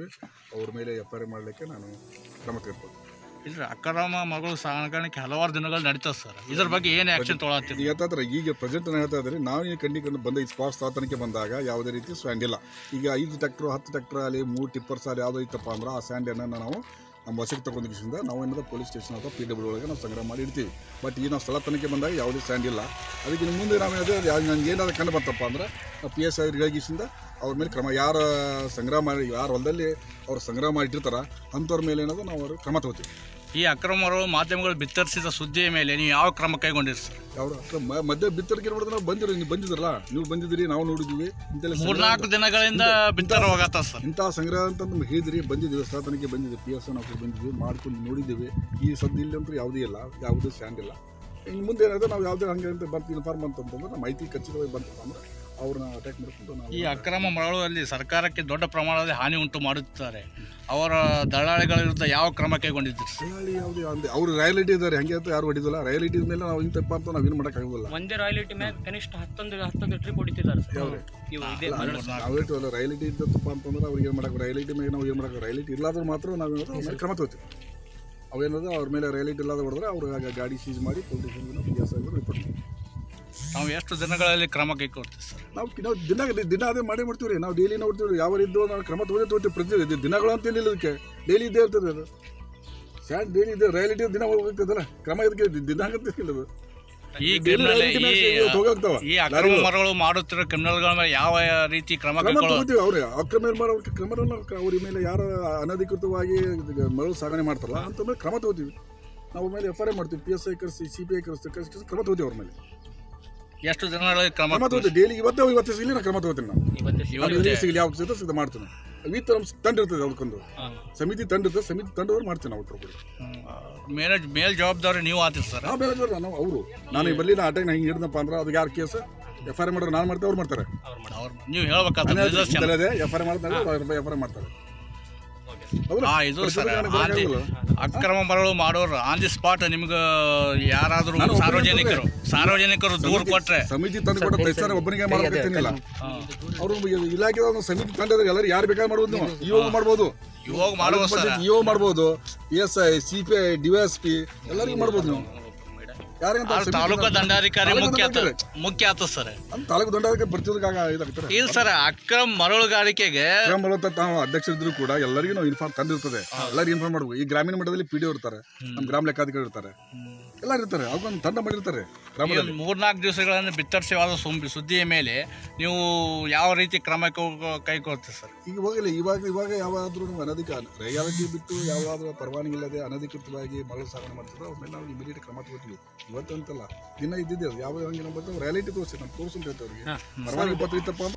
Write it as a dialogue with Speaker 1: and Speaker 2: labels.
Speaker 1: ತಗೊಂಡಿದ್ದೀವಿ ಅವ್ರ ಮೇಲೆ ಎಫ್ ಐ ಆರ್ ಮಾಡಲಿಕ್ಕೆ ನಾನು ಕ್ರಮ ತೆಗೆದುಕೊಂಡು
Speaker 2: ಇಲ್ರಿ ಅಕ್ರಮ ಮಗಳು ಸಾಗಾಣಿಕೆ ಹಲವಾರು ದಿನಗಳು ನಡೀತದೆ ಸರ್ ಇದ್ರ ಬಗ್ಗೆ ಏನು ಆ್ಯಕ್ಷನ್ ತೊಗೊಳತ್ತೀರಿ
Speaker 1: ಈಗ ಹೇಳ್ತಾ ಇದ್ದಾರೆ ಈಗ ಪ್ರೆಸೆಂಟ್ ಹೇಳ್ತಾ ಇದ್ದಾರೆ ನಾವು ಈ ಕಂಡಿಕೊಂಡು ಬಂದ ಈ ಸ್ಪಾಟ್ ಸ್ಥಾಪನೆಗೆ ಬಂದಾಗ ಯಾವುದೇ ರೀತಿ ಸ್ಟ್ಯಾಂಡ್ ಇಲ್ಲ ಈಗ ಐದು ಟ್ರ್ಯಾಕ್ಟ್ರು ಹತ್ತು ಟ್ರ್ಯಾಕ್ಟರ್ ಅಲ್ಲಿ ಮೂರು ಟಿಪ್ಪರ್ ಸಾರಿ ಯಾವುದೋ ಇತ್ತಪ್ಪ ಅಂದ್ರೆ ಆ ಸ್ಟ್ಯಾಂಡನ್ನು ನಾವು ನಮ್ಮ ವಶಕ್ಕೆ ತಗೊಂಡಿದ್ದರಿಂದ ನಾವು ಏನದ ಪೊಲೀಸ್ ಸ್ಟೇಷನ್ ಅಥವಾ ಪಿ ಡಬ್ಲ್ಯೂ ಒಳಗೆ ನಾವು ಸಂಗ್ರಹ ಮಾಡಿ ಇಡ್ತೀವಿ ಬಟ್ ಈ ನಾವು ಸ್ಥಳ ತನಿಖೆ ಬಂದಾಗ ಯಾವುದೇ ಸ್ಟ್ಯಾಂಡ್ ಇಲ್ಲ ಅದಕ್ಕೆ ಇನ್ನು ಮುಂದೆ ನಾವು ಹೇಳಿದ್ರೆ ಯಾವ್ದು ನನಗೆ ಏನಾದ್ರು ಕಂಡು ಬಂತಪ್ಪ ಅಂದ್ರೆ ಪಿ ಎಸ್ ಐ ಹೇಳಿಗಿಸಿಂದ ಅವ್ರ ಮೇಲೆ ಕ್ರಮ ಯಾರು ಸಂಗ್ರಹ ಮಾಡಿ ಯಾರು ಹೊಲದಲ್ಲಿ ಅವ್ರು ಸಂಗ್ರಹ ಮಾಡಿ ಇಟ್ಟಿರ್ತಾರ ಅಂಥವ್ರ ಮೇಲೆ ಏನಾದ್ರು ನಾವು ಅವ್ರಿಗೆ ಕ್ರಮ ತಗೋತೀವಿ
Speaker 2: ಈ ಅಕ್ರಮ ಮರಳು ಮಾಧ್ಯಮಗಳು ಬಿತ್ತರಿಸಿದ ಸುದ್ದಿಯ ಮೇಲೆ ನೀವು ಯಾವ ಕ್ರಮ ಕೈಗೊಂಡಿರಿ ಸರ್
Speaker 1: ಯಾವ ಮಧ್ಯ ಬಿತ್ತರಿಕೆ ನೋಡಿದ್ರೆ ನಾವು ಬಂದಿರಿ ನೀವು ಬಂದಿದ್ರಲ್ಲ ನೀವು ಬಂದಿದ್ದೀರಿ ನಾವು ನೋಡಿದ್ವಿ ಇಂತೆಲ್ಲ ಸಂಗ್ರಹ-
Speaker 2: ಮೂರ್ನಾಲ್ಕು ದಿನಗಳಿಂದ ಬಿತ್ತರ ಹೋಗತ್ತ ಸರ್
Speaker 1: ಇಂಥ ಸಂಗ್ರಹ ಅಂತ ನಮ್ಗೆ ಹೇಳಿದ್ರಿ ಬಂದಿದ್ದೀವಿ ಸ್ಥಳ ತನಿಖೆ ಬಂದಿದ್ದೀವಿ ಪಿ ಎಸ್ ನಾವು ಬಂದಿದ್ದೀವಿ ಮಾಡ್ಕೊಂಡು ನೋಡಿದ್ದೀವಿ ಈ ಸದ್ಯ ಇಲ್ಲಿ ಅಂತೂ ಯಾವುದೂ ಇಲ್ಲ ಯಾವುದೂ ಸ್ಟ್ಯಾಂಡ್ ಇಲ್ಲ ಇನ್ನು ಮುಂದೆ ಏನಾದ್ರೆ ನಾವು ಯಾವುದೇ ಹಂಗೆ ಅಂತ ಬರ್ತೀವಿ ಇನ್ಫಾರ್ಮ್ ಅಂತಂತಂದ್ರೆ ನಮ್ಮ ಮಾಹಿತಿ ಖಚಿತವಾಗಿ ಬಂತಪ್ಪ ಅಂದ್ರೆ ಅವ್ರನ್ನ ಅಟ್ಯಾಕ್ ಮಾಡ್ಕೊಂಡು ನಾವು
Speaker 2: ಈ ಅಕ್ರಮ ಮರಳುಗಳಲ್ಲಿ ಸರ್ಕಾರಕ್ಕೆ ದೊಡ್ಡ ಪ್ರಮಾಣದಲ್ಲಿ ಹಾನಿ ಉಂಟು ಮಾಡುತ್ತಾರೆ ಅವರ ದಳ್ಳಾಳಿಗಳ ವಿರುದ್ಧ ಯಾವ ಕ್ರಮ ಕೈಗೊಂಡಿದ್ದೀರಿ ಸರ್
Speaker 1: ದಲ್ಲಾಳಿ ಯಾವುದೇ ಅಂದೆ ಅವ್ರು ರಾಯಲಿಟಿ ಇದ್ದಾರೆ ಹೆಂಗೆ ಅಂತ ಯಾರು ಹೊಡಿದಿಲ್ಲ ರಾಯಲಿಟಿ ಮೇಲೆ ನಾವು ಇಂತಪ್ಪ ಅಂತ ನಾವೇನು ಮಾಡೋಕ್ಕಾಗೋದಿಲ್ಲ
Speaker 3: ಒಂದೇ ರಾಯಲಿಟಿ ಮ್ಯಾಗ ಕನಿಷ್ಠ ಹತ್ತೊಂದು ಹತ್ತೊಂದು ಟ್ರಿಪ್ ಹೊಡಿತಿದ್ದಾರೆ ಸರ್
Speaker 1: ಯಾವ್ದು?
Speaker 3: ಇವು ಇದೇ
Speaker 1: ನಾವು ಹೇಳ್ತೀವಲ್ಲ ರೈಲಿಟಿ ಇದ್ದಪ್ಪ ಅಂತಂದ್ರೆ ಅವ್ರಿಗೆ ಏನು ಮಾಡಕ್ಕೆ ರೈಲಿಟಿ ಮೇಲೆ ನಾವು ಏನು ಮಾಡಕ್ಕೆ ರೈಲಿಟಿ ಇಲ್ಲಾದ್ರೂ ಮಾತ್ರ ನಾವು ಏನಾದ್ರು ಅವ್ರ ಮೇಲೆ ಕ್ರಮ ತಗೋತೀವಿ ಅವೇನದ ಅವ್ರ ಮೇಲೆ ರೈಲಿಟಿ ಇಲ್ಲದ ಹೊಡೆದ್ರೆ ಅವ್ರು ಆಗ ಗಾಡಿ ಸೀಸ್ ಮಾಡಿ ಪೊಲೀಸ್ ಸ್ಟೇಷನ್ಗೆ ಪಿ ಎಸ್ ಐ ರಿಪೋರ್ಟ್ ಮಾಡ್ತೀವಿ
Speaker 2: ನಾವು ಎಷ್ಟು ದಿನಗಳಲ್ಲಿ ಕ್ರಮ ಕೈಗೊಳ್ತೀವಿ ಸರ್
Speaker 1: ನಾವು ನಾವು ದಿನ ದಿನ ಅದೇ ಮಾಡೇ ಮಾಡ್ತೀವಿ ರೀ ನಾವು ಡೈಲಿ ನೋಡ್ತೀವಿ ಯಾವ ಇದ್ದು ನಾವು ಕ್ರಮ ತಗೊಂಡೇ ತಗೋತೀವಿ ಪ್ರತಿ ಇದು ದಿನಗಳು ಅಂತ ಏನಿಲ್ಲ ಇದಕ್ಕೆ ಡೈಲಿ ಇದ್ದೇ ಇರ್ತದೆ ಅದು ಸ್ಯಾಂಡ್ ಡೈಲಿ ಇದೆ ರೈಲಿಟಿ ದಿನ ಹೋಗ್ತದಲ್ಲ ಕ್ರಮ ಇದಕ್ಕೆ ದಿ- ದಿನ ಆಗತ್ತಿಲ್ಲ ಅದು
Speaker 2: ಈ
Speaker 1: Daily
Speaker 2: ಕ್ರಿಮಿನಲ್
Speaker 1: reality
Speaker 2: ಈ
Speaker 1: ಮೇಲೆ ಇವತ್ತು ಹೋಗೋಗ್ತಾವ.
Speaker 2: ಈ ಅಕ್ರಮ ಮರಗಳು ಮಾಡುತ್ತಿರೋ ಕ್ರಿಮಿನಲ್ಗಳ ಮೇಲೆ ಯಾವ ರೀತಿ ಕ್ರಮ
Speaker 1: ಕ್ರಮ
Speaker 2: ಕೈಗೊಳ್ಳೋದು
Speaker 1: ತಗೋತೀವಿ ಅವ್ರೆ ಅಕ್ರಮ ಏನ್ ಮಾಡೋ ಕ್ರಮ ಅವ್ರ ಮೇಲೆ ಯಾರು ಅನಧಿಕೃತವಾಗಿ ಇದು ಮರಳು ಸಾಗಣೆ ಮಾಡ್ತಾರಲ್ಲ ಅಂತ ಮೇಲೆ ಕ್ರಮ ತಗೋತೀವಿ ನಾವು ಮೇಲೆ ಎಫ್ ಐ ಆರ್ ಮಾಡ್ತೀವಿ ಪಿ ಎಸ್ ಐ ಕರೆಸಿ ಸಿ ಪಿ ಐ ಕರೆಸಿ ಕರೆಸಿ ಕ್ರಮ ತಗೋತೀವಿ ಅವ್ರ ಮೇಲೆ
Speaker 2: ಎಷ್ಟು ದಿನಗಳಲ್ಲಿ ಕ್ರಮ
Speaker 1: ಕ್ರಮ ತಗೋತೀವಿ ಡೈಲಿ ಇವತ್ತೇ ಇವತ್ತು ಸಿಗಲಿ ನಾನು ಕ್ರಮ ತಗೋತೀನಿ ನಾವು
Speaker 3: ಇವತ್ತೇ
Speaker 1: ನಾನು ಎಲ್ಲಿ ಸಿಗಲಿ ಯಾವ್ದು ಸಿಗುತ್ತೆ ಸಿದ್ಧ ಮಾಡ್ತೀನಿ ವಿತ್ ನಮ್ಮ ತಂಡ ಇರ್ತದೆ ಅದಕ್ಕೊಂದು ಸಮಿತಿ ತಂಡ ಇರ್ತದೆ ಸಮಿತಿ ತಂಡದವ್ರು ಮಾಡ್ತೀನಿ ನಾವು ಒಟ್ಟರು ಕೂಡ
Speaker 2: ಮೇಲೆ ಮೇಲ್ ಜವಾಬ್ದಾರಿ ನೀವು ಆತೀರಿ ಸರ್
Speaker 1: ನಾವು ಬೇರೆ ನಾನು ಅವರು ನಾನು ಈ ಬರ್ಲಿ ನಾ ಅಟ್ಯಾಕ್ ಹಿಂಗೆ ಹಿಡಿದಪ್ಪ ಅಂದ್ರೆ ಅದಕ್ಕೆ ಯಾರು ಕೇಸ್ ಎಫ್ ಐ ಆರ್ ಮಾಡಿದ್ರೆ ನಾನು ಮಾಡ್ತೇವೆ ಅವ್ರು ಮಾಡ್ತಾರೆ
Speaker 2: ಅವ್ರು ನೀವು ಹೇಳ್ಬೇಕಾದ್ರೆ ನಿದರ್ಶನ
Speaker 1: ಎಫ್ ಐ ಆರ್ ಮಾಡ್ತಾರೆ ಅವ್ರು ಎಫ್ ಐ ಆರ್ ಮಾಡ್ತಾರೆ ಹೌದಾ?
Speaker 2: ಹಾ ಇದು ಸರ್
Speaker 1: ಪ್ರತಿಭಟನೆ
Speaker 2: ಆನ್ ದಿ-
Speaker 1: ಬರೋಕ್ಕಾಗಲ್ಲ.
Speaker 2: ಅಕ್ರಮ ಮರಳು ಮಾಡೋರು ಆನ್ ದಿ ಸ್ಪಾಟ್ ನಿಮ್ಗೆ ಯಾರಾದರೂ
Speaker 1: ನಾನು ಒಬ್ಬನೇ
Speaker 2: ಸಾರ್ವಜನಿಕರು ಸಾರ್ವಜನಿಕರು ದೂರ ಕೊಟ್ರೆ
Speaker 1: ಸಮಿತಿ ತಂದು ಕೊಟ್ಟ ತಕ್ಷಣ ಒಬ್ಬನಿಗೆ ಮಾಡ್ಬೇಕಂತೇನಿಲ್ಲ ಅವರು ಇಲಾಖೆ ಒಂದು ಸಮಿತಿ ತಂಡ ಇದ್ದಾರೆ, ಎಲ್ಲರೂ ಯಾರು ಬೇಕಾದ್ರೆ ಮಾಡ್ಬೋದು ನೀವು ಇಒ ಮಾಡ್ಬೋದು
Speaker 2: ಇವಾಗ ಮಾಡುವ ಸರ್
Speaker 1: ಇಒ ಮಾಡ್ಬೋದು P S I C P I D S P ಎಲ್ಲರಿಗೂ ಮಾಡ್ಬೋದು ನೀವು ಯಾರಿಗಂತ
Speaker 2: ಅವ್ರು
Speaker 1: ಸಮಿತಿ
Speaker 2: ತಾಲೂಕು
Speaker 1: ತಂಡ-
Speaker 2: ದಂಡಾಧಿಕಾರಿ
Speaker 1: ತಾಲೂಕು
Speaker 2: ಮುಖ್ಯ ಆತ
Speaker 1: ದಂಡಾಧಿಕಾರಿ.
Speaker 2: ಮುಖ್ಯ ಆತ ಸರ್
Speaker 1: ಅಂತ ತಾಲೂಕು ದಂಡಾಧಿಕಾರಿ ಬರ್ತಿದ್ದಕ್ಕಾಗ ಇದಾಗ್ತಾರೆ
Speaker 2: ಇಲ್ಲ ಸರ್ ಅಕ್ರಮ ಮರಳುಗಾರಿಕೆಗೆ
Speaker 1: ಕ್ರಮ ಬರುವಂತ ನಾವು ಅಧ್ಯಕ್ಷರಿದ್ರು ಕೂಡ ಎಲ್ಲರಿಗೂ ನಾವು ಇನ್ಫಾರ್ಮ್ ತಂದಿರ್ತದೆ ಎಲ್ಲರಿಗೂ ಇನ್ಫಾರ್ಮ್ ಮಾಡ್ಬೇಕು ಈ ಗ್ರಾಮೀಣ ಮಟ್ಟದಲ್ಲಿ ಪಿ ಡಿ ಇರ್ತಾರೆ ನಮ್ಮ ಗ್ರಾಮ ಲೆಕ್ಕಾಧಿಕಾರಿ ಇರ್ತಾರೆ ಎಲ್ಲರೂ ಇರ್ತಾರೆ ಅವ್ಕೊಂದು ತಂಡ ಮಾಡಿರ್ತಾರೆ ಗ್ರಾಮದಲ್ಲಿ
Speaker 2: ಮೂರ್ನಾಲ್ಕು ದಿವಸಗಳನ್ನು ಬಿತ್ತರಿಸಿವಾದ ಸುಂಬಿ ಸುದ್ದಿಯ ಮೇಲೆ ನೀವು ಯಾವ ರೀತಿ ಕ್ರಮ ಕೈ- ಕೈಗೊಳ್ತೀರಿ ಸರ್
Speaker 1: ಈಗ ಹೋಗಲಿ ಇವಾಗ ಇವಾಗ ಯಾವಾದ್ರೂ ನಾವು ಅನಧಿಕ ರಿಯಾಲಿಟಿ ಬಿಟ್ಟು ಯಾವಾದ್ರೂ ಪರವಾನಗಿ ಇಲ್ಲದೆ ಅನಧಿಕೃತವಾಗಿ ಮರಳು ಸಾಗಣೆ ಮಾಡ್ತಿದ್ರೆ ಅವ್ರ ಮೇಲೆ ನಾವು ಇಮಿಡಿಯೇಟ್ ಕ್ರಮ ತಗೋತೀವಿ ಇವತ್ತಂತಲ್ಲ ದಿನ ಇದ್ದಿದ್ದೆ ಅದು ಯಾವ ಹಂಗೆ ನಮ್ಮ ಬರ್ತಾವೆ ರಿಯಾಲಿಟಿ ತೋರಿಸಿ ನಾವು ತೋರಿಸಿ ಅಂತ ಹೇಳ್ತೇವೆ ಅವ್ರಿಗೆ ಪರವಾನಗಿ ಪತ್ರ ಇತ್ತಪ್ಪ ಅಂದ್ರೆ